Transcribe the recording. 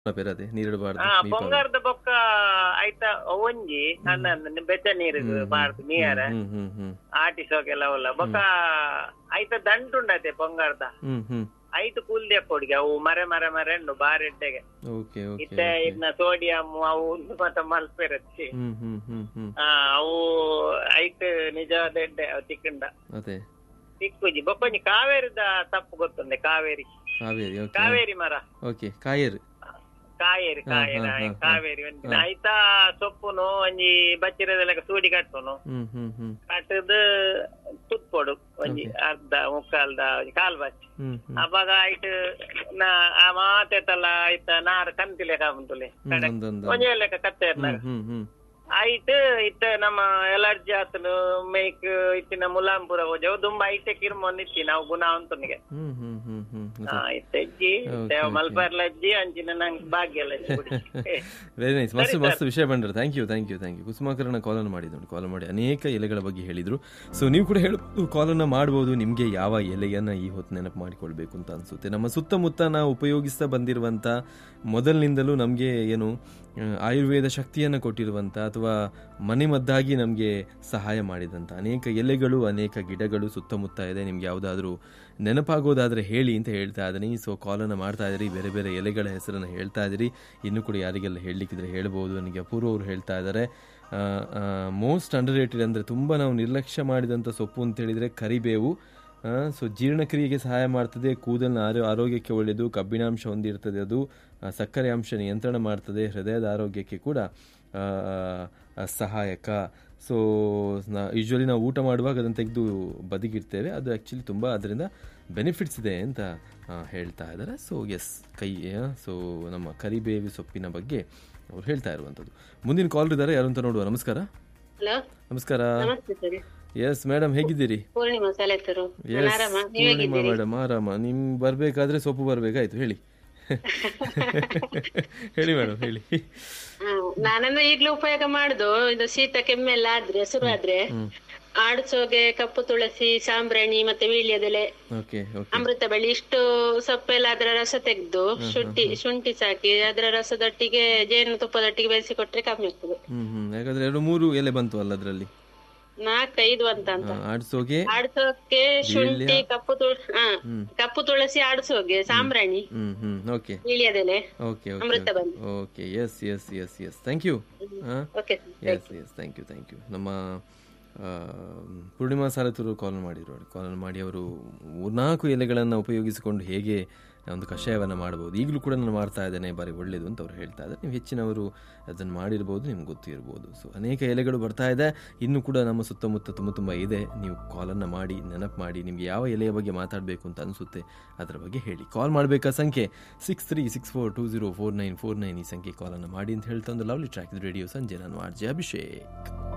ಪೆರದೆ ನೀರಿಡಬಾರ್ದು ಹಾ ಮೀಪ ಪೊಂಗಾರದ ಬೊಕ್ಕ ಐತ ಒಂಜಿ ಸಣ್ಣ ಬೆಚ್ಚ ನೀರು ಬಾರ್ದು ನೀರ ಹ್ಮ್ ಹ್ಮ್ ಹ್ಮ್ ಆಟಿಸೋಕೆಲ್ಲ ಒಲ್ಲ ಬೊಕ್ಕ ಐತ ದಂಟುಂಡತೆ ಪೊಂಗಾರ್ದ ಹ್ಮ್ ಹ್ಮ್ ಐತು ಕೂಲ್ದೆ ಕೊಡ್ಗೆ ಅವು ಮರೆ ಮರೆ ಮರೆ ಉಂಡು ಬಾರೆಡ್ಡೆಗೆ ಓಕೆ ಓಕೆ ಇತ್ತೆ ಇದ್ನ ಸೋಡಿಯಂ ಅವು ಉಂದು ಮತ್ತೆ ಮಲ್ಪೆರಚ್ಚಿ ಹ್ಮ್ ಹ್ಮ್ ಹ್ಮ್ ಹ್ಮ್ ಆ ಅವು ಐಟ್ ನಿಜವಾದ ಎಡ್ಡೆ ಅವು ತಿಕ್ಕಂಡ ಅದೇ ತಿಕ್ಕುಜಿ ಬೊಕ್ಕೊಂಜಿ ಕಾವೇರಿದ ತಪ್ಪು ಗೊತ್ತುಂಡೆ ಕಾವೇರಿ ಕಾವೇರಿ ಓಕೆ ಕಾವೇರಿ ಮರ ಓಕೆ ಕಾಯರ್ ಕಾವೇರಿ ಹಾ, ಕಾವೇರಿ ಹಾ, ಹಾ, ಹಾ. ಕಾವೇರಿ ಒಂದಿನ ಐತ ಸೊಪ್ಪುನು ಒಂಜಿ ಬಚ್ಚಿರದೆಲ್ಲ ಸೂಡಿ ಕಟ್ಟುನು ಹ್ಮ್ ಹ್ಮ್ ಹ್ಮ್ ಕಟ್ಟದು ತುತ್ಪೊಡು ಒಂಜಿ ಅರ್ಧ ಮುಕ್ಕಾಲ್ದ ಒಂಜಿ ಕಾಲ್ ಬಚ್ಚಿ ಹ್ಮ್ ಹ್ಮ್ ಅವಾಗ ಐಟ್ ನಾ ಆ ಮಾತೆತ್ತಲ್ಲ ಐತ ನಾರ್ ಕಂತಿಲೆ ಕಾಬುಂತುಲೆ ಹ್ಮ್ ಒಂದೊಂದು ಒಂಜಿ ಲೆಕ್ಕ ಕತ್ತೆರ್ನಾಗ ಹ್ಮ್ ಹ್ಮ್ ಹ್ಮ್ ಐಟ್ ಇತ್ತ ನಮ್ಮ ಎಲರ್ಜಿ ಆತನು ಮೇಕ್ ಇತ್ತಿನ ಮುಲಾಂಪುರ ಹೋಜವು ದುಂಬ ಐಟೆ ಕಿರ್ಮೊಂದ್ ಇತ್ತಿ ನಾವು ಗುಣ ಅಂತನಿಗೆ ಹ್ಮ್ ಹ್ಮ್ ಹ್ಮ್ ಹ್ಮ್ ಆ ಇತ್ತಜ್ಜಿ Okay, okay. ಮಲ್ಪರ್ಲ ಅಜ್ಜಿ ಅಂಚಿನ ನಂಗೆ ಭಾಗ್ಯ ಎಲ್ಲ ವೆರಿ ನೈಸ್ ಮಸ್ತ್ ಮಸ್ತ್ ವಿಷಯ ಬಂದ್ರೆ thank you thank you thank you ಕುಸುಮಾಕರನ ಕಾಲನ್ನು ಮಾಡಿದ್ರು ಕಾಲ್ ಮಾಡಿ ಅನೇಕ ಎಲೆಗಳ ಬಗ್ಗೆ ಹೇಳಿದ್ರು ಸೊ ನೀವು ಕೂಡ ಹೇಳ್ಬೋದು ಕಾಲನ್ನು ಮಾಡ್ಬೋದು ನಿಮಗೆ ಯಾವ ಎಲೆಯನ್ನು ಈ ಹೊತ್ತು ನೆನಪು ಮಾಡಿಕೊಳ್ಬೇಕು ಅಂತ ಅನಿಸುತ್ತೆ ನಮ್ಮ ಸುತ್ತಮುತ್ತ ನಾವು ಉಪಯೋಗಿಸ್ತಾ ಬಂದಿರುವಂಥ ಮೊದಲಿನಿಂದಲೂ ನಮಗೆ ಏನು ಆ, ಆಯುರ್ವೇದ ಶಕ್ತಿಯನ್ನು ಕೊಟ್ಟಿರುವಂಥ ಅಥವಾ ಮನೆಮದ್ದಾಗಿ ನಮಗೆ ಸಹಾಯ ಮಾಡಿದಂಥ ಅನೇಕ ಎಲೆಗಳು ಅನೇಕ ಗಿಡಗಳು ಸುತ್ತಮುತ್ತ ಇದೆ ನಿಮ್ಗೆ ಯಾವುದಾದ್ರೂ ನೆನಪಾಗೋದಾದರೆ ಹೇಳಿ ಅಂತ ಹೇಳ್ತಾ ಇದ್ದೀನಿ ಸೊ ಕಾಲನ್ನು ಮಾಡ್ತಾ ಇದ್ದೀರಿ ಬೇರೆ ಬೇರೆ ಎಲೆಗಳ ಹೆಸರನ್ನು ಹೇಳ್ತಾ ಇದ್ದೀರಿ ಇನ್ನೂ ಕೂಡ ಯಾರಿಗೆಲ್ಲ ಹೇಳಲಿಕ್ಕಿದ್ರೆ ಹೇಳ್ಬೋದು ನನಗೆ ಅಪೂರ್ವ ಅವರು ಹೇಳ್ತಾ ಇದ್ದಾರೆ ಮೋಸ್ಟ್ ಅಂಡರ್ ರೇಟೆಡ್ ಅಂದರೆ ತುಂಬ ನಾವು ನಿರ್ಲಕ್ಷ್ಯ ಮಾಡಿದಂಥ ಸೊಪ್ಪು ಅಂತ ಹೇಳಿದರೆ ಕರಿಬೇವು ಸೊ ಜೀರ್ಣಕ್ರಿಯೆಗೆ ಸಹಾಯ ಮಾಡ್ತದೆ ಕೂದಲಿನ ಆರೋ ಆರೋಗ್ಯಕ್ಕೆ ಒಳ್ಳೆಯದು ಕಬ್ಬಿಣಾಂಶ ಹೊಂದಿರ್ತದೆ ಅದು ಆ, ಸಕ್ಕರೆ ಅಂಶ ನಿಯಂತ್ರಣ ಮಾಡ್ತದೆ ಹೃದಯದ ಆರೋಗ್ಯಕ್ಕೆ ಕೂಡ ಆ, ಆ, ಸಹಾಯಕ ಸೊ ಯೂಶ್ವಲಿ ನಾವು ಊಟ ಮಾಡುವಾಗ ಅದನ್ನು ತೆಗೆದು ಬದಿಗಿಡ್ತೇವೆ ಅದು ಆ್ಯಕ್ಚುಲಿ ತುಂಬ ಅದರಿಂದ ಬೆನಿಫಿಟ್ಸ್ ಇದೆ ಅಂತ ಆ, ಹೇಳ್ತಾ ಇದ್ದಾರೆ ಸೊ ಎಸ್ ಕೈ ಸೊ ನಮ್ಮ ಕರಿಬೇವು ಸೊಪ್ಪಿನ ಬಗ್ಗೆ ಅವ್ರು ಹೇಳ್ತಾ ಇರುವಂಥದ್ದು ಮುಂದಿನ ಕಾಲ್ ಇದ್ದಾರೆ ಯಾರು ಅಂತ ನೋಡುವ ನಮಸ್ಕಾರ ಹಲೋ ನಮಸ್ಕಾರ ನಮಸ್ತೆ ಸರ್ ಎಸ್ ಮೇಡಮ್ ಹೇಗಿದ್ದೀರಿ ಪೂರ್ಣಿಮಾ ಸಲೇತರು ಎಸ್ ಆರಾಮ ನೀವ್ ಪೂರ್ಣಿಮಾ ಹೇಗಿದ್ದೀರಿ ಮೇಡಮ್ ಆರಾಮ ನಿಮ್ ಬರ್ಬೇಕಾದ್ರೆ ಸೊಪ್ಪು ಬರ್ಬೇಕಾಯ್ತು ಹೇಳಿ ಹೇಳಿ ಮೇಡಮ್ ಹೇಳಿ ಹಾ, ನಾನಂದ್ರೆ ಈಗ್ಲೂ ಉಪಯೋಗ ಮಾಡುದು ಇದು ಶೀತ ಕೆಮ್ಮೆಲ್ಲ ಆದ್ರೆ ಶುರು ಆದ್ರೆ ಆಡ್ಸೋಗೆ ಕಪ್ಪು ತುಳಸಿ ಸಾಂಬ್ರಾಣಿ ಮತ್ತೆ ವೀಳ್ಯದೆಲೆ ಓಕೆ ಓಕೆ ಅಮೃತ ಬಳ್ಳಿ ಇಷ್ಟು ಸೊಪ್ಪೆಲ್ಲ ಅದರ ರಸ ತೆಗೆದು ಶುಂಠಿ ಶುಂಠಿ ಸಾಕಿ ಅದರ ರಸದೊಟ್ಟಿಗೆ ಜೇನು ತುಪ್ಪದೊಟ್ಟಿಗೆ ಬೆರೆಸಿ ಕೊಟ್ರೆ ಕಮ್ಮಿ ಆಗ್ತದೆ ಹ್ಮ್ ಹ್ಮ್ ಯಾಕಂದ್ರೆ ಎರಡು ಮೂರು ಎಲೆ ಬಂತು ಅಲ್ಲ ಅದರಲ್ಲಿ ನಾಲ್ಕೈದು ಅಂತ ಅಂತ ಆಡ್ಸೋಗೆ ಆಡ್ಸೋಕೆ ಶುಂಠಿ ಕಪ್ಪು ತುಳ ಹಾ ಕಪ್ಪು ತುಳಸಿ ಆಡ್ಸೋಗೆ ಸಾಂಬ್ರಾಣಿ ಹ್ಮ್ ಹ್ಮ್ ಓಕೆ ವೀಳ್ಯದೆಲೆ ಓಕೆ ಓಕೆ ಅಮೃತ ಬಳ್ಳಿ okay yes yes yes yes thank you ಹಾಂ okay yes yes thank you thank you ನಮ್ಮ ಆ, ಪೂರ್ಣಿಮಾ ಸಾರಥರು ಕಾಲ್ ಮಾಡಿದ್ರು ಕಾಲ್ ಮಾಡಿ ಅವರು ಮೂರ್ನಾಲ್ಕು ಎಲೆಗಳನ್ನು ಉಪಯೋಗಿಸಿಕೊಂಡು ಹೇಗೆ ಒಂದು ಕಷಾಯವನ್ನು ಮಾಡ್ಬೋದು ಈಗಲೂ ಕೂಡ ನಾನು ಮಾಡ್ತಾ ಇದ್ದೇನೆ ಬಾರಿ ಒಳ್ಳೆಯದು ಅಂತ ಅವ್ರು ಹೇಳ್ತಾ ಇದ್ದಾರೆ ನೀವು ಹೆಚ್ಚಿನವರು ಅದನ್ನು ಮಾಡಿರ್ಬೋದು ನಿಮ್ಗೆ ಗೊತ್ತು ಇರ್ಬೋದು ಸೊ ಅನೇಕ ಎಲೆಗಳು ಬರ್ತಾ ಇದೆ ಇನ್ನೂ ಕೂಡ ನಮ್ಮ ಸುತ್ತಮುತ್ತ ತುಂಬ ತುಂಬ ಇದೆ ನೀವು ಕಾಲನ್ನು ಮಾಡಿ ನೆನಪು ಮಾಡಿ ನಿಮಗೆ ಯಾವ ಎಲೆಯ ಬಗ್ಗೆ ಮಾತಾಡಬೇಕು ಅಂತ ಅನಿಸುತ್ತೆ ಅದರ ಬಗ್ಗೆ ಹೇಳಿ ಕಾಲ್ ಮಾಡಬೇಕಾ ಸಂಖ್ಯೆ six three six four two zero four nine four nine ಈ ಸಂಖ್ಯೆ ಕಾಲನ್ನು ಮಾಡಿ ಅಂತ ಹೇಳ್ತಾ ಒಂದು ಲವ್ಲಿ ಟ್ರ್ಯಾಕ್ ರೇಡಿಯೋ ಸಂಜೆ ನಾನು ಆರ್ ಜೆ ಅಭಿಷೇಕ್